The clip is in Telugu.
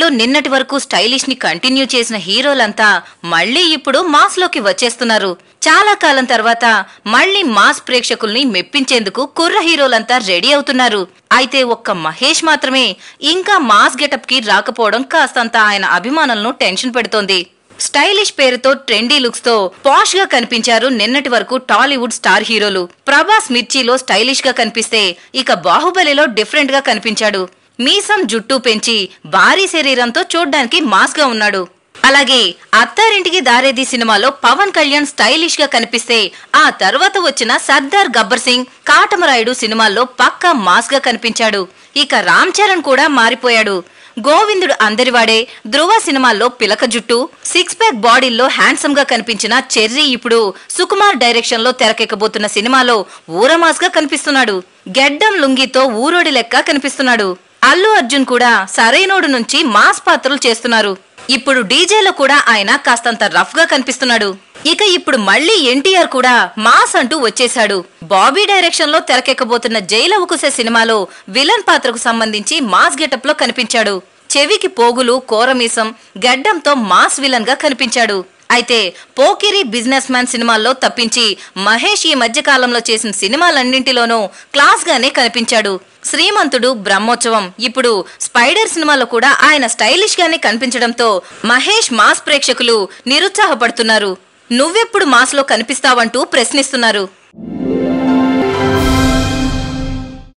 లో నిన్నటి వరకు స్టైలిష్ ని కంటిన్యూ చేసిన హీరోలంతా మళ్ళీ ఇప్పుడు మాస్ లోకి వచ్చేస్తున్నారు చాలా కాలం తర్వాత మళ్ళీ మాస్ ప్రేక్షకుల్ని మెప్పించేందుకు కుర్ర హీరోలంతా రెడీ అవుతున్నారు అయితే ఒక్క మహేష్ మాత్రమే ఇంకా మాస్ గెటప్ కి రాకపోవడం కాస్తంత ఆయన అభిమానులను టెన్షన్ పెడుతోంది స్టైలిష్ పేరుతో ట్రెండీ లుక్స్ తో పాష్ గా కనిపించారు నిన్నటి వరకు టాలీవుడ్ స్టార్ హీరోలు ప్రభాస్ మిర్చిలో స్టైలిష్ గా కనిపిస్తే ఇక బాహుబలిలో డిఫరెంట్ గా కనిపించాడు మీసం జుట్టు పెంచి భారీ శరీరంతో చూడ్డానికి మాస్ గా ఉన్నాడు అలాగే అత్తారింటికి దారేది సినిమాలో పవన్ కళ్యాణ్ స్టైలిష్ గా కనిపిస్తే ఆ తర్వాత వచ్చిన సర్దార్ గబ్బర్ సింగ్ కాటమరాయుడు సినిమాల్లో పక్కా మాస్ గా కనిపించాడు ఇక రామ్ చరణ్ కూడా మారిపోయాడు గోవిందుడు అందరివాడే ధృవ సినిమాల్లో పిలక జుట్టు సిక్స్ ప్యాక్ బాడీల్లో హ్యాండ్సమ్ గా కనిపించిన చెర్రీ ఇప్పుడు సుకుమార్ డైరెక్షన్ లో తెరకెక్కబోతున్న సినిమాలో ఊరమాస్ గా కనిపిస్తున్నాడు గెడ్డం లుంగితో ఊరోడి లెక్క కనిపిస్తున్నాడు అల్లు అర్జున్ కూడా సరైనోడు నుంచి మాస్ పాత్రలు చేస్తున్నారు ఇప్పుడు డీజేలో కూడా ఆయన కాస్తంత రఫ్ గా కనిపిస్తున్నాడు ఇక ఇప్పుడు మళ్ళీ ఎన్టీఆర్ కూడా మాస్ అంటూ వచ్చేశాడు బాబీ డైరెక్షన్ లో తెరకెక్కబోతున్న జైలవకుశ సినిమాలో విలన్ పాత్రకు సంబంధించి మాస్ గెటప్ లో కనిపించాడు చెవికి పోగులు కోరమీసం గడ్డంతో మాస్ విలన్ గా కనిపించాడు అయితే పోకిరి బిజినెస్ మ్యాన్ సినిమాల్లో తప్పించి మహేష్ ఈ మధ్య కాలంలో చేసిన సినిమాలన్నింటిలోనూ క్లాస్ గానే కనిపించాడు శ్రీమంతుడు బ్రహ్మోత్సవం ఇప్పుడు స్పైడర్ సినిమాలో కూడా ఆయన స్టైలిష్ గానే కనిపించడంతో మహేష్ మాస్ ప్రేక్షకులు నిరుత్సాహపడుతున్నారు నువ్వెప్పుడు మాస్ లో కనిపిస్తావంటూ ప్రశ్నిస్తున్నారు